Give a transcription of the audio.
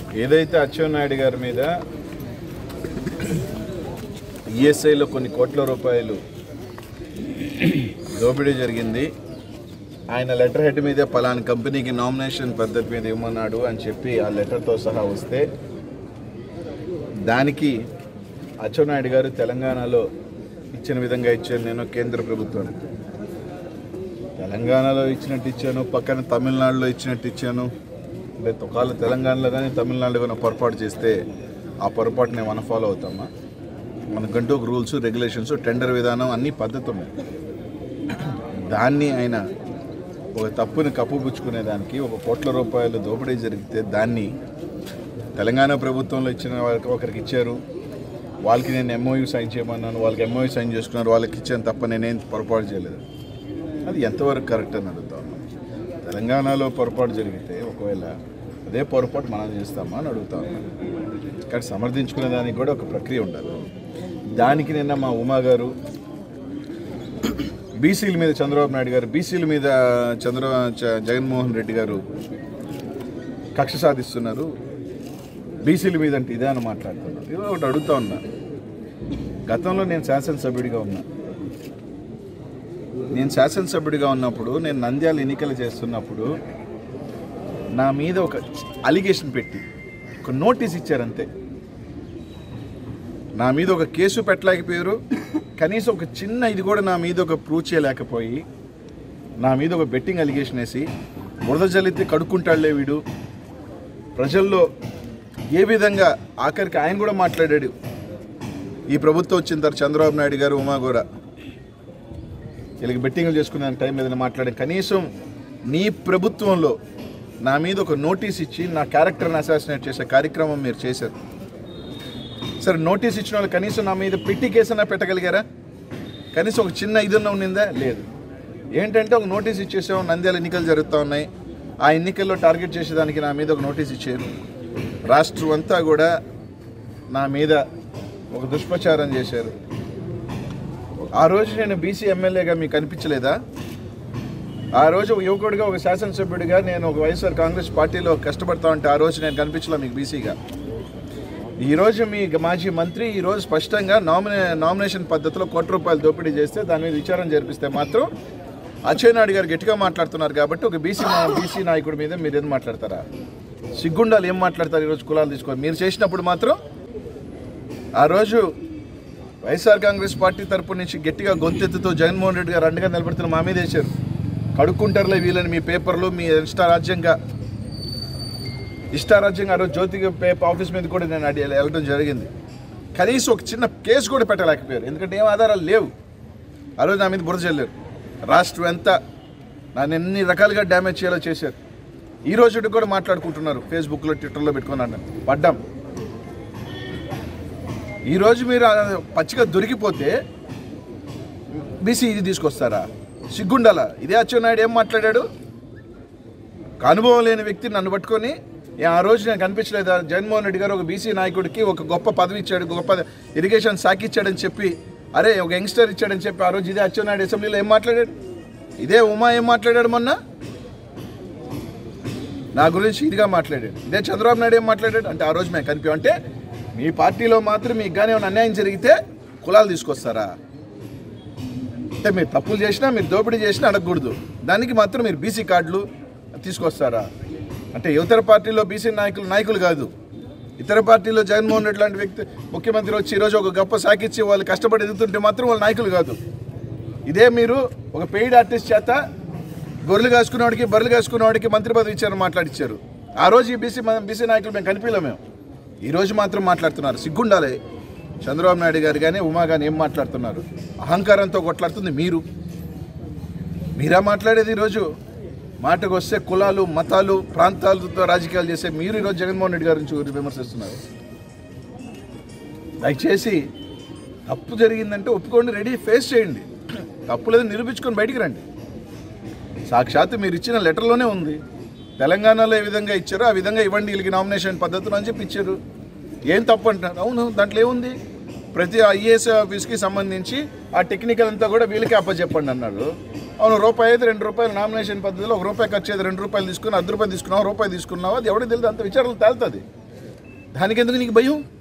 ఏదైతే అచ్చెన్నాయుడు గారి మీద ఈఎస్ఐలో కొన్ని కోట్ల రూపాయలు దోపిడీ జరిగింది ఆయన లెటర్ హెడ్ మీదే పలానా కంపెనీకి నామినేషన్ పద్ధతి మీద ఇవ్వమన్నాడు అని చెప్పి ఆ లెటర్తో సహా వస్తే దానికి అచ్చెన్నాయుడు గారు తెలంగాణలో ఇచ్చిన విధంగా ఇచ్చాను నేను కేంద్ర ప్రభుత్వానికి తెలంగాణలో ఇచ్చినట్టు ఇచ్చాను పక్కన తమిళనాడులో ఇచ్చినట్టు ఇచ్చాను అంటే ఒకవేళ తెలంగాణలో కానీ తమిళనాడులో కానీ పొరపాటు చేస్తే ఆ పొరపాటుని మనం ఫాలో అవుతామా మనకంటూ ఒక రూల్స్ రెగ్యులేషన్స్ టెండర్ విధానం అన్ని పద్ధతి ఉన్నాయి దాన్ని ఆయన ఒక తప్పుని కప్పుపుచ్చుకునే దానికి ఒక కోట్ల రూపాయలు దోపిడీ జరిగితే దాన్ని తెలంగాణ ప్రభుత్వంలో ఇచ్చిన వాళ్ళకి ఒకరికి ఇచ్చారు వాళ్ళకి నేను ఎంఓయూ సైన్ చేయమన్నాను వాళ్ళకి ఎంఓయూ సైన్ చేసుకున్నారు వాళ్ళకి ఇచ్చాను తప్ప నేనేం పొరపాటు చేయలేదు అది ఎంతవరకు కరెక్ట్ అని అడుగుతా ఉన్నాం తెలంగాణలో పొరపాటు జరిగితే ఒకవేళ అదే పొరపాటు మనం చేస్తామా అని అడుగుతా ఉన్నాం కానీ సమర్థించుకునే దానికి కూడా ఒక ప్రక్రియ ఉండాలి దానికి నిన్న మా ఉమా గారు బీసీల మీద చంద్రబాబు నాయుడు గారు బీసీల మీద చంద్ర చ- జగన్మోహన్ రెడ్డి గారు కక్ష సాధిస్తున్నారు బీసీల మీద అంటే ఇదే అని మాట్లాడుతున్నారు ఇది ఒకటి అడుగుతా ఉన్నా గతంలో నేను శాసనసభ్యుడిగా ఉన్నా నేను శాసనసభ్యుడిగా ఉన్నప్పుడు నేను నంద్యాల ఎన్నికలు చేస్తున్నప్పుడు నా మీద ఒక అలిగేషన్ పెట్టి ఒక నోటీస్ ఇచ్చారంతే నా మీద ఒక కేసు పెట్టలేకపోయారు కనీసం ఒక చిన్న ఇది కూడా నా మీద ఒక ప్రూవ్ చేయలేకపోయి నా మీద ఒక బెట్టింగ్ అలిగేషన్ వేసి బురద జల్లితే కడుక్కుంటాడులే వీడు ప్రజల్లో ఏ విధంగా ఆఖరికి ఆయన కూడా మాట్లాడాడు ఈ ప్రభుత్వం వచ్చిన తర్వాత చంద్రబాబు నాయుడు గారు ఉమా కూడా వీళ్ళకి బెట్టింగ్లు చేసుకునే టైం ఏదైనా మాట్లాడే కనీసం నీ ప్రభుత్వంలో నా మీద ఒక నోటీస్ ఇచ్చి నా క్యారెక్టర్ని అసాసినేట్ చేసే కార్యక్రమం మీరు చేశారు సరే నోటీస్ ఇచ్చిన వాళ్ళు కనీసం నా మీద పెట్టి కేసన్నా పెట్టగలిగారా కనీసం ఒక చిన్న ఇదన్నా ఉండిందా లేదు ఏంటంటే ఒక నోటీస్ ఇచ్చేసాం నంద్యాల ఎన్నికలు జరుగుతూ ఉన్నాయి ఆ ఎన్నికల్లో టార్గెట్ చేసేదానికి నా మీద ఒక నోటీస్ ఇచ్చారు రాష్ట్రం అంతా కూడా నా మీద ఒక దుష్ప్రచారం చేశారు ఆ రోజు నేను బీసీ ఎమ్మెల్యేగా మీకు కనిపించలేదా ఆ రోజు ఒక యువకుడిగా ఒక శాసనసభ్యుడిగా నేను ఒక వైఎస్ఆర్ కాంగ్రెస్ పార్టీలో కష్టపడతా ఉంటే ఆ రోజు నేను కనిపించలే మీకు బీసీగా ఈరోజు మీ మాజీ మంత్రి ఈరోజు స్పష్టంగా నామినే నామినేషన్ పద్ధతిలో కోటి రూపాయలు దోపిడీ చేస్తే దాని మీద విచారణ జరిపిస్తే మాత్రం అచ్చెన్నాయుడు గారు గట్టిగా మాట్లాడుతున్నారు కాబట్టి ఒక బీసీ బీసీ నాయకుడి మీద మీరు ఏం మాట్లాడతారా సిగ్గుండాలు ఏం మాట్లాడతారు ఈరోజు కులాలు తీసుకోవాలి మీరు చేసినప్పుడు మాత్రం ఆ రోజు వైఎస్ఆర్ కాంగ్రెస్ పార్టీ తరపు నుంచి గట్టిగా గొంతెత్తుతో జగన్మోహన్ రెడ్డి గారు అండగా నిలబెడుతున్న మా మీద వేశారు కడుక్కుంటారులే వీళ్ళని మీ పేపర్లు మీ ఇష్టారాజ్యంగా ఇష్టారాజ్యంగా ఆ రోజు జ్యోతి పేపర్ ఆఫీస్ మీద కూడా నేను అడి వెళ్ళడం జరిగింది కనీసం ఒక చిన్న కేసు కూడా పెట్టలేకపోయారు ఎందుకంటే ఏం ఆధారాలు లేవు ఆ రోజు నా మీద బురద చెల్లారు రాష్ట్రం ఎంత నన్ను ఎన్ని రకాలుగా డ్యామేజ్ చేయాలో చేశారు ఈ రోజు కూడా మాట్లాడుకుంటున్నారు ఫేస్బుక్లో ట్విట్టర్లో పెట్టుకున్నాను పడ్డాం ఈరోజు మీరు ఆ పచ్చిగా దొరికిపోతే బీసీ ఇది తీసుకొస్తారా సిగ్గుండాల ఇదే అచ్చెన్నాయుడు ఏం మాట్లాడాడు ఒక అనుభవం లేని వ్యక్తి నన్ను పట్టుకొని "ఏ, ఆ రోజు నేను కనిపించలేదా జగన్మోహన్ రెడ్డి గారు ఒక బీసీ నాయకుడికి ఒక గొప్ప పదవి ఇచ్చాడు గొప్ప ఇరిగేషన్ శాఖ ఇచ్చాడని చెప్పి అరే ఒక యంగ్స్టర్ ఇచ్చాడని చెప్పి ఆ రోజు ఇదే అచ్చెన్నాయుడు అసెంబ్లీలో ఏం మాట్లాడాడు ఇదే ఉమా ఏం మాట్లాడాడు మొన్న నా గురించి ఇదిగా మాట్లాడాడు ఇదే చంద్రబాబు నాయుడు ఏం మాట్లాడాడు అంటే ఆ రోజు మేము కనిపించాం అంటే మీ పార్టీలో మాత్రం మీకు కానీ ఏమైనా అన్యాయం జరిగితే కులాలు తీసుకొస్తారా అంటే మీరు తప్పులు చేసినా మీరు దోపిడీ చేసినా అడగకూడదు దానికి మాత్రం మీరు బీసీ కార్డులు తీసుకొస్తారా అంటే ఇతర పార్టీలో బీసీ నాయకులు నాయకులు కాదు ఇతర పార్టీలో జగన్మోహన్ రెడ్డి లాంటి వ్యక్తి ముఖ్యమంత్రి వచ్చి ఈరోజు ఒక గొప్ప సాకిచ్చి వాళ్ళు కష్టపడి ఎదుగుతుంటే మాత్రం వాళ్ళు నాయకులు కాదు ఇదే మీరు ఒక పెయిడ్ ఆర్టిస్ట్ చేత గొర్రెలు కాసుకున్నవాడికి బర్రెలు కాసుకున్నవాడికి మంత్రి పదవి ఇచ్చారని మాట్లాడిచ్చారు ఆ రోజు ఈ బీసీ బీసీ నాయకులు మేము కనిపించలేము మేము ఈ రోజు మాత్రం మాట్లాడుతున్నారు సిగ్గుండాలి చంద్రబాబు నాయుడు గారు కానీ ఉమా కానీ ఏం మాట్లాడుతున్నారు అహంకారంతో కొట్లాడుతుంది మీరు మీరా మాట్లాడేది ఈరోజు మాటకు వస్తే కులాలు మతాలు ప్రాంతాలతో రాజకీయాలు చేసే మీరు ఈరోజు జగన్మోహన్ రెడ్డి గారి గురించి విమర్శిస్తున్నారు దయచేసి తప్పు జరిగిందంటే ఒప్పుకోండి రెడీ ఫేస్ చేయండి తప్పు లేదని నిరూపించుకొని బయటికి రండి సాక్షాత్తు మీరు ఇచ్చిన లెటర్లోనే ఉంది తెలంగాణలో ఏ విధంగా ఇచ్చారో ఆ విధంగా ఇవ్వండి వీళ్ళకి నామినేషన్ పద్ధతులు అని చెప్పి ఇచ్చారు ఏం తప్పు అంటున్నారు అవును దాంట్లో ఏముంది ప్రతి ఐఏఎస్ ఆఫీస్కి సంబంధించి ఆ టెక్నికల్ అంతా కూడా వీళ్ళకి అప్పచెప్పండి అన్నాడు అవును రూపాయి అయితే రెండు రూపాయలు నామినేషన్ పద్ధతిలో ఒక రూపాయి ఖర్చు అయితే రెండు రూపాయలు తీసుకుని అర్ధ రూపాయలు తీసుకున్నావు రూపాయి తీసుకున్నావు అది ఎవరికి తెలియదు అంత విచారాలు తేలుతుంది దానికి ఎందుకు నీకు భయం